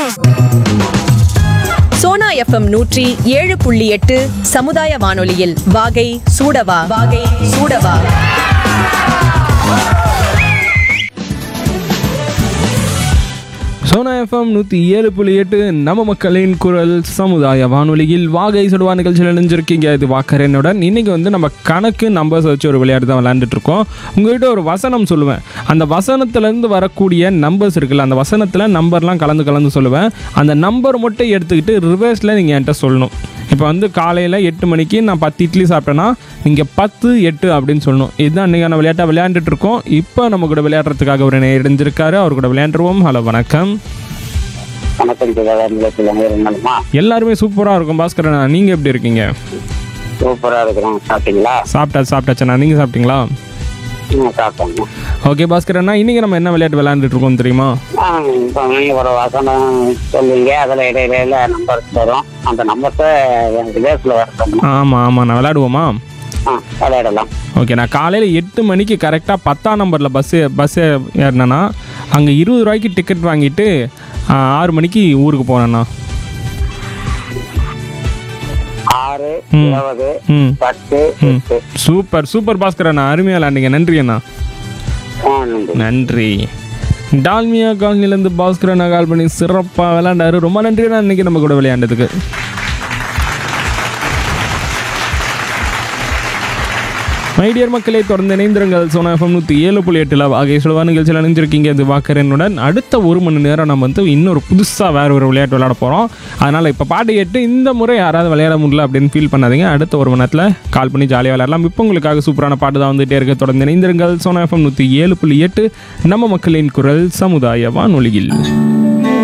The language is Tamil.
சோனா எஃப்எம் நூற்றி ஏழு புள்ளி எட்டு சமுதாய வானொலியில் வாகை சூடவா வாகை சூடவா சோனா எஃப்எம் நூற்றி ஏழு புள்ளி எட்டு நம்ம மக்களின் குரல் சமுதாய வானொலியில் வாகை சுடுவா நிகழ்ச்சியில் இணைஞ்சிருக்கீங்க இது வாக்கரனுடன் இன்னைக்கு வந்து நம்ம கணக்கு நம்பர்ஸ் வச்சு ஒரு விளையாட்டு தான் விளையாண்டுட்டு இருக்கோம் உங்ககிட்ட ஒரு வசனம் சொல்லுவேன் அந்த வசனத்துலேருந்து வரக்கூடிய நம்பர்ஸ் இருக்குல்ல அந்த வசனத்தில் நம்பர்லாம் கலந்து கலந்து சொல்லுவேன் அந்த நம்பர் மட்டும் எடுத்துக்கிட்டு ரிவர்ஸில் நீங்கள் என்கிட்ட சொல்லணும் இப்போ வந்து காலையில் எட்டு மணிக்கு நான் பத்து இட்லி சாப்பிட்டேன்னா நீங்கள் பத்து எட்டு அப்படின்னு சொல்லணும் இதுதான் இன்றைக்கான விளையாட்டை விளையாண்டுட்டு இருக்கோம் இப்போ நம்ம கூட விளையாடுறதுக்காக ஒரு இணைஞ்சிருக்காரு அவர் கூட விளையாண்டுருவோம் ஹலோ வணக்கம் வணக்கம் திகழ் நிலையத்தில் இருந்தாலுமா எல்லாருமே சூப்பராக இருக்கும் பாஸ்கரண்ணா நீங்கள் எப்படி இருக்கீங்க சூப்பரா இருக்கிறோம் சாப்பிட்டீங்களா சாப்பிட்டா சாப்பிட்டாச்சண்ணா நீங்கள் சாப்பிட்டீங்களா ம் சாப்பிட்டோங்க ஓகே பாஸ்கரண்ணா இன்றைக்கி நம்ம என்ன விளையாட்டு விளையாண்டுட்டு இருக்கோம் தெரியுமா ஆ, இப்போ நீங்க ஒரு வசனம் சொல்லுவீங்க அதில் இடையில நம்பர்ஸ் வரும் அந்த நம்பர்ஸை ரிவர்ஸில் வரணும் ஆமாம் ஆமாம் நான் விளையாடுவோமா ஆ விளையாடலாம் ஓகே நான் காலையில் எட்டு மணிக்கு கரெக்டாக பத்தாம் நம்பரில் பஸ்ஸு பஸ்ஸு ஏறினேன்னா அங்கே இருபது ரூபாய்க்கு டிக்கெட் வாங்கிட்டு ஆ, ஆறு மணிக்கு ஊருக்கு போனேண்ணா ஆறு ம். இருபது ம் பத்து ம். எட்டு சூப்பர் சூப்பர் பாஸ்கர் அண்ணா அருமையாக விளையாண்டிங்க நன்றி அண்ணா ஆ நன்றி நன்றி டால்மியா காலனிலேருந்து பாஸ்கர் அண்ணா கால் பண்ணி சிறப்பாக விளையாண்டாரு ரொம்ப நன்றி அண்ணா இன்னைக்கு நம்ம கூட விளையாண்டதுக்கு மைடியர் மக்களை தொடர்ந்து இணைந்திருங்கள் சோனா எஃப்எம் நூற்றி ஏழு புள்ளி எட்டில் ஆகிய சொல்வா நிகழ்ச்சியில் இணைஞ்சிருக்கீங்க இது வாக்கரனுடன் அடுத்த ஒரு மணி நேரம் நம்ம வந்து இன்னொரு புதுசாக வேறு ஒரு விளையாட்டு விளையாட போகிறோம் அதனால் இப்போ பாட்டு கேட்டு இந்த முறை யாராவது விளையாட முடியல அப்படின்னு ஃபீல் பண்ணாதீங்க அடுத்த ஒரு மணி நேரத்தில் கால் பண்ணி ஜாலியாக விளையாடலாம் இப்போ உங்களுக்காக சூப்பரான பாட்டு தான் வந்துகிட்டே இருக்க தொடர்ந்து இணைந்திருங்கள் சோனா எஃப்எம் நூற்றி ஏழு புள்ளி எட்டு நம்ம மக்களின் குரல் சமுதாய வானொலியில்